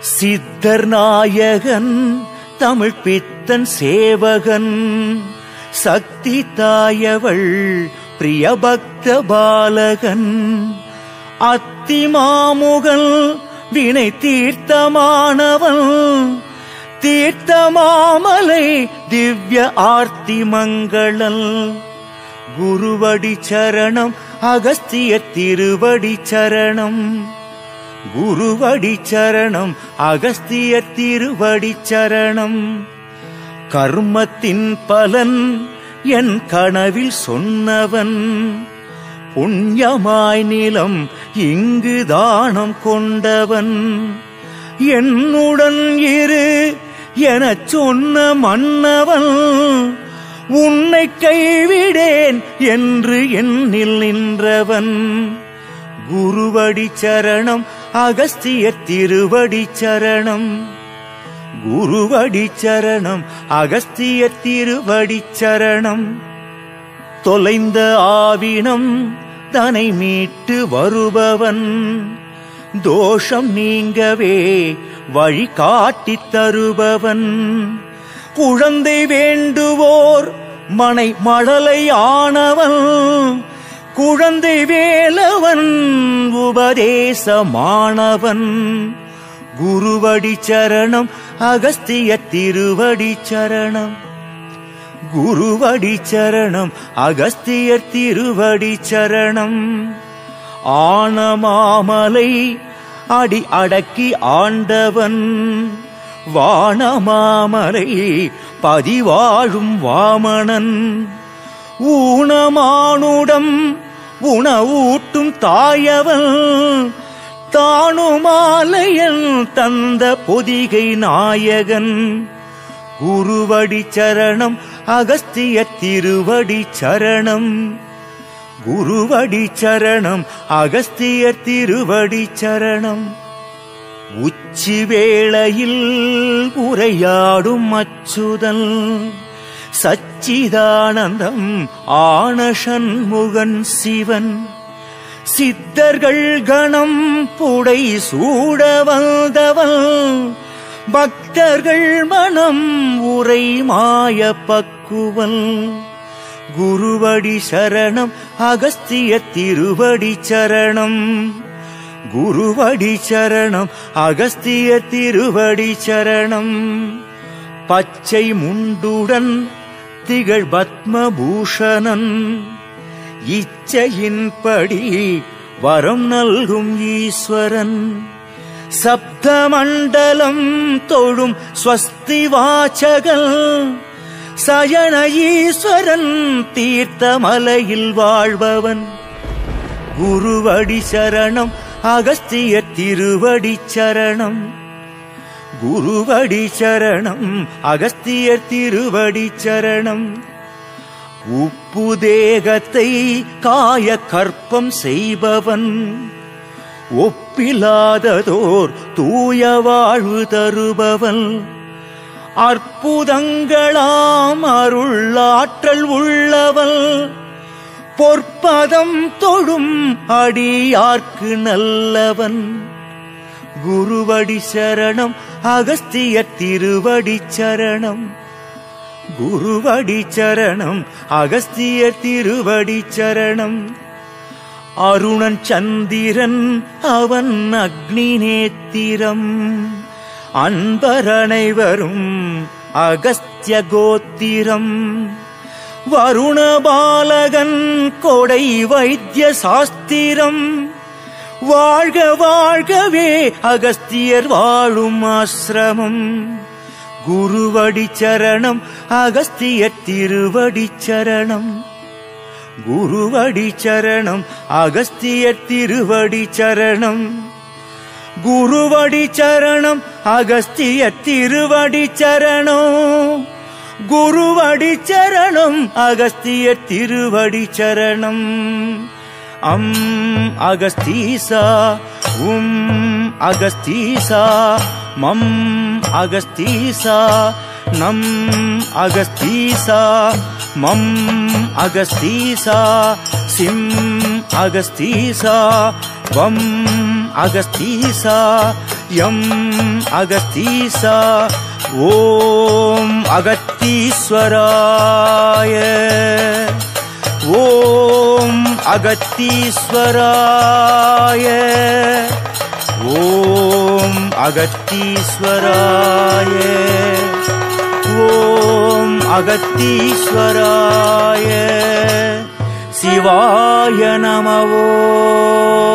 சித்தர் நாயகன் தமிழ் பித்தன் சேவகன் சக்தி தாயவள் பிரியபக்த பாலகன் அத்திமாமுகன் வினை தீர்த்தமானவன் தீர்த்தமாமலை திவ்ய ஆர்த்தி மங்களன் குருவடி சரணம் அகஸ்திய திருவடி சரணம் குருவடி சரணம் அகஸ்திய திருவடி சரணம் கர்மத்தின் பலன் என் கனவில் சொன்னவன் புண்ணியமாய் நிலம் இங்கு தானம் கொண்டவன் என்னுடன் இரு எனச் சொன்ன மன்னவன் உன்னை கைவிடேன் என்று எண்ணில் நின்றவன் குருவடி சரணம் அகஸ்திய திருவடி சரணம் குருவடி சரணம் அகஸ்திய திருவடி சரணம் தொலைந்த ஆவினம் தனை மீட்டு வருபவன் தோஷம் நீங்கவே வழி காட்டித் தருபவன் குழந்தை வேண்டுவோர் மனை மழலை ஆனவன் குழந்தை வேலவன் உபதேசமானவன் குருவடி சரணம் அகஸ்திய திருவடி சரணம் குருவடி சரணம் அகஸ்தியர் திருவடி சரணம் ஆனமாமலை அடி அடக்கி ஆண்டவன் வானமாமலை பதிவாழும் வாமணன் ஊனமானுடம் உணவூட்டும் தாயவன் தானுமாலையன் தந்த பொதிகை நாயகன் குருவடி சரணம் அகஸ்திய திருவடி சரணம் குருவடி சரணம் அகஸ்திய திருவடி சரணம் உச்சி வேளையில் உரையாடும் அச்சுதன் சச்சிதானந்தம் ஆன சண்முகன் சிவன் சித்தர்கள் கணம் புடை சூட வந்தவன் பக்தர்கள் மனம் உரை மாய பக்குவன் குருவடி சரணம் அகஸ்திய திருவடி சரணம் குருவடி சரணம் அகஸ்திய திருவடி சரணம் பச்சை முண்டுடன் திகழ் பத்மபூஷணன் இச்சையின்படி வரம் நல்கும் ஈஸ்வரன் சப்த மண்டலம் தொழும் ஸ்வஸ்தி வாச்சகன் சயன ஈஸ்வரன் தீர்த்தமலையில் வாழ்பவன் குருவடி சரணம் அகஸ்திய திருவடி சரணம் குருவடி சரணம் அகஸ்திய திருவடி சரணம் உப்பு தேகத்தை காய கற்பம் செய்பவன் ஒப்பிலாததோர் தூய வாழ்வு தருபவன் அற்புதங்களாம் அருளாற்றல் உள்ளவள் பொற்பதம் தொழும் அடியார்க்கு நல்லவன் குருவடி சரணம் அகஸ்திய திருவடி சரணம் குருவடி சரணம் அகஸ்திய திருவடி சரணம் அருணன் சந்திரன் அவன் அக்னி நேத்திரம் அன்பரனைவரும் அகஸ்திய கோத்திரம் வருணபாலகன் கொடை வைத்திய சாஸ்திரம் வாழ்க வாழ்கவே அகஸ்தியர் வாழும் ஆசிரமம் குருவடி சரணம் அகஸ்திய திருவடி சரணம் குருவடி சரணம் அகஸ்திய திருவடி சரணம் குருவடி சரணம் அகஸ்திய திருவடி சரணம் குருவடி சரணம் அகஸ்திய திருவடி சரணம் அம் அகஸ்தீசா உம் அகஸ்தீசா மம் அகஸ்தீசா நம் அகஸ்தீசா மம் அகஸ்தீசா சிம் அகஸ்தீசா வம் அகஸ்தீசா எம் அகத்தீசா ஓம் அகத்தீஸ்வராய ஓம் அகத்தீஸ்வராய ஓம் அகத்தீஸ்வராய ஓம் அகத்தீஸ்வராய சிவாய நமவோ